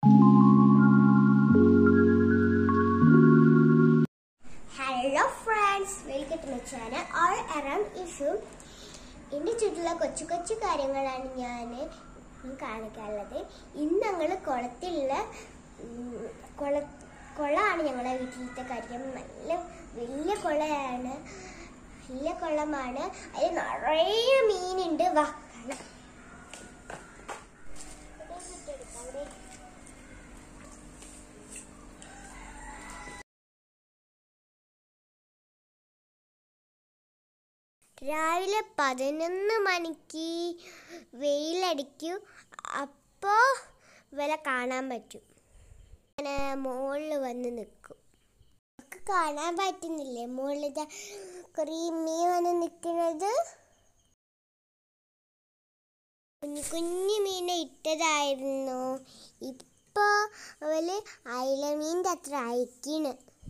Hello friends welcome to my channel all around issue എൻ്റെ ചുറ്റുള്ള കൊച്ചു കൊച്ചു കാര്യങ്ങളാണ് ഞാൻ കാണിക്കാനുള്ളത് ഇന്ന് ഞങ്ങൾ കുളത്തിലുള്ള ഉം, കുള കുളമാണ് ഞങ്ങളെ വീട്ടിലത്തെ കാര്യം നല്ല വലിയ കുളമാണ് വലിയ കുളമാണ് അതിൽ നിറയെ മീനുണ്ട് വാ കാണാം. ഇവിടെ രാവിലെ പതിനൊന്ന് മണിക്ക് വെയിലടിക്കും അപ്പോൾ വില കാണാൻ പറ്റും അങ്ങനെ മുകളിൽ വന്ന് നിൽക്കും നമുക്ക് കാണാൻ പറ്റുന്നില്ലേ മുകളിൽ കുറേ മീൻ വന്ന് നിൽക്കുന്നത് കുഞ്ഞു കുഞ്ഞു മീനെ ഇട്ടതായിരുന്നു ഇപ്പോൾ അവല് അയില മീൻ്റെ അത്ര അയക്കണ്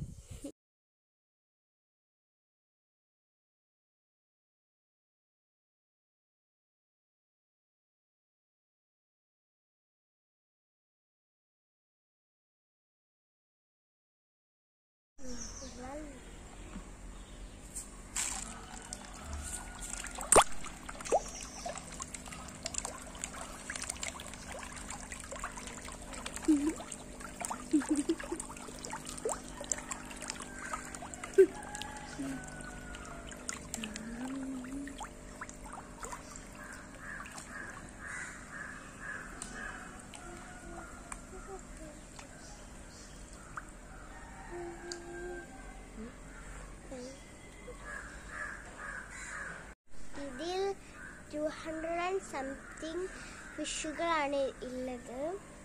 ഇതിൽ ടു ഹൺഡ്രഡ് ആൻഡ് സംതിങ് ഫിഷുകളാണ് ഉള്ളത്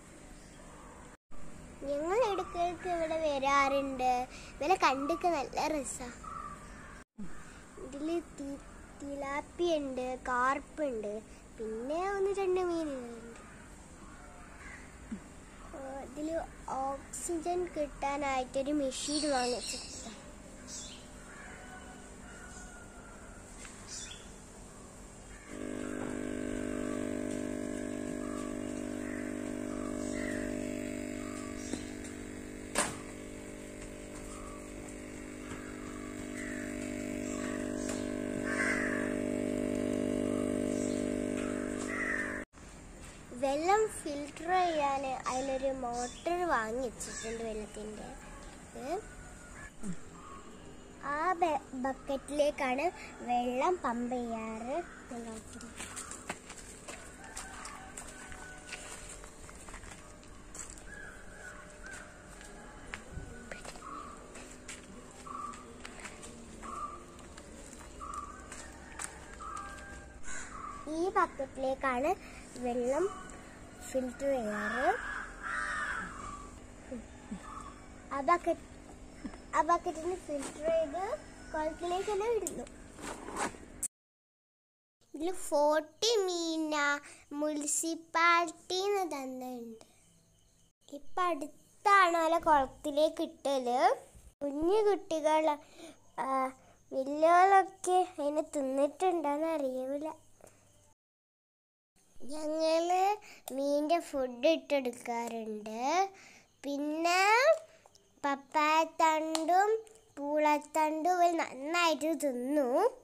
ഞങ്ങൾ ഇടയ്ക്കിടയ്ക്ക് ഇവിടെ വരാറുണ്ട് ഇവരെ കണ്ടിക്ക് നല്ല രസമാണ് ഇതിൽ തിലാപ്പി ഉണ്ട് കാർപ്പ് ഉണ്ട് പിന്നെ ഒന്ന് രണ്ട് മീനുകളുണ്ട് ഇതിൽ ഓക്സിജൻ കിട്ടാനായിട്ടൊരു മെഷീൻ വാങ്ങിച്ചിട്ടുണ്ട് വെള്ളം ഫിൽട്ടർ ചെയ്യാൻ അതിലൊരു മോട്ടർ വാങ്ങി വെച്ചിട്ടുണ്ട് വെള്ളത്തിൻ്റെ ആ ബ- ബക്കറ്റിലേക്കാണ് വെള്ളം പമ്പ് ചെയ്യാറ് ഞാൻ കാണിച്ചുതരാം. ഈ ബക്കറ്റിലേക്കാണ് വെള്ളം ഫിൽറ്റർ ചെയ്യാറ് ആ ബക്കറ്റ് ആ ബക്കറ്റിന് ഫിൽറ്റർ ചെയ്ത് കുളത്തിലേക്ക് തന്നെ വിടുന്നു ഇതിൽ ഫോർട്ടി മീന മുനിസിപ്പാലിറ്റിന്ന് തന്നുണ്ട് ഇപ്പം അടുത്താണ് അല്ല കുളത്തിലേക്ക് ഇട്ടത് കുഞ്ഞു കുട്ടികൾ ആ, വലിയവളൊക്കെ അതിനെ തിന്നിട്ടുണ്ടോന്ന് അറിയൂല ഞങ്ങള് മീൻ്റെ ഫുഡ് ഇട്ടെടുക്കാറുണ്ട് പിന്നെ പപ്പായത്തണ്ടും പൂളത്തണ്ടും ഇവർ നന്നായിട്ട് തിന്നു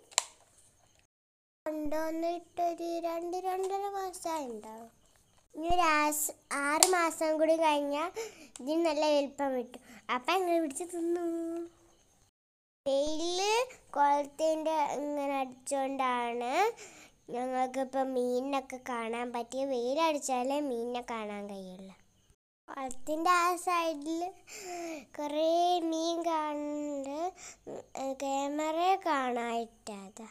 കൊണ്ടുവന്നിട്ടൊരു രണ്ട് രണ്ടര മാസമായി ഉണ്ടാവും ഇനി ഒരു ആസ് ആറ് മാസം കൂടി കഴിഞ്ഞാൽ ഇതിന് നല്ല വലിപ്പം കിട്ടും അപ്പം ഞങ്ങൾ പിടിച്ച് തിന്നു വെയില് കുളത്തിൻ്റെ ഇങ്ങനെ അടിച്ചുകൊണ്ടാണ് ഞങ്ങൾക്കിപ്പോൾ മീനിനൊക്കെ കാണാൻ പറ്റിയ വെയിലടിച്ചാലേ മീനിനെ കാണാൻ കഴിയുള്ളൂ കുളത്തിൻ്റെ ആ സൈഡിൽ കുറേ മീൻ കാണുന്നുണ്ട് ക്യാമറ കാണായിട്ടതാ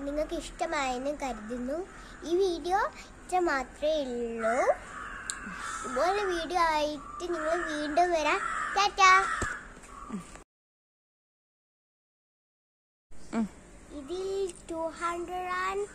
നിങ്ങൾക്ക് ഇഷ്ടമായെന്ന് കരുതുന്നു ഈ വീഡിയോ ഇത്ര മാത്രമേ ഉള്ളൂ ഇതുപോലെ വീഡിയോ ആയിട്ട് നിങ്ങൾ വീണ്ടും വരാം ടാറ്റാ ഉം. ഇതിൽ ടു ഹൺഡ്രഡ് ആൻഡ്